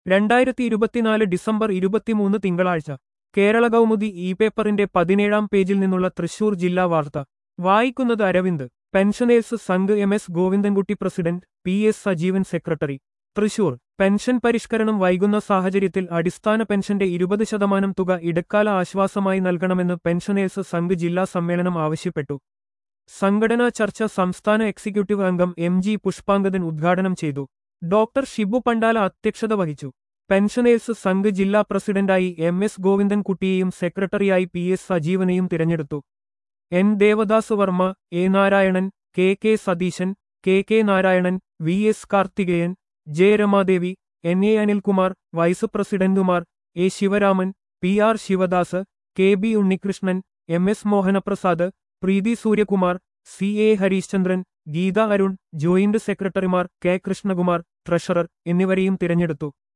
രണ്ടായിരത്തി ഇരുപത്തിനാല് ഡിസംബർ ഇരുപത്തിമൂന്ന് തിങ്കളാഴ്ച കേരള കൗമുദി ഇ പേപ്പറിന്റെ പതിനേഴാം പേജിൽ നിന്നുള്ള തൃശൂർ ജില്ലാ വാർത്ത വായിക്കുന്നത് Aravind pensioners Sangh M S Govindankutty president P S Sajeevan secretary Thrissur pension പരിഷ്കരണം വൈകുന്ന സാഹചര്യത്തിൽ അടിസ്ഥാന പെൻഷന്റെ ഇരുപത് ശതമാനം തുക ഇടക്കാല ആശ്വാസമായി നൽകണമെന്ന് പെൻഷനേഴ്സ് സംഘ് ജില്ലാ സമ്മേളനം ആവശ്യപ്പെട്ടു സംഘടനാ ചർച്ച സംസ്ഥാന എക്സിക്യൂട്ടീവ് അംഗം എം ജി പുഷ്പാങ്കദൻ ഉദ്ഘാടനം ചെയ്തു ഡോക്ടർ ഷിബു പണ്ടാല അധ്യക്ഷത വഹിച്ചു പെൻഷനേഴ്സ് സംഘ് ജില്ലാ പ്രസിഡന്റായി എം എസ് ഗോവിന്ദൻകുട്ടിയെയും സെക്രട്ടറിയായി പി എസ് സജീവനെയും തിരഞ്ഞെടുത്തു N Devadas Varma A Narayanan K K Satheesan K K Narayanan V S Karthikeyan J Ramadevi N A Anilkumar vice പ്രസിഡന്റുമാർ A Sivaraman P R Sivadas K B Unnikrishnan M S Mohanaprasad Preethi Suryakumar C A Harishchandran Geetha Arun joint സെക്രട്ടറിമാർ കെ കൃഷ്ണകുമാർ ട്രഷറർ എന്നിവരെയും തിരഞ്ഞെടുത്തു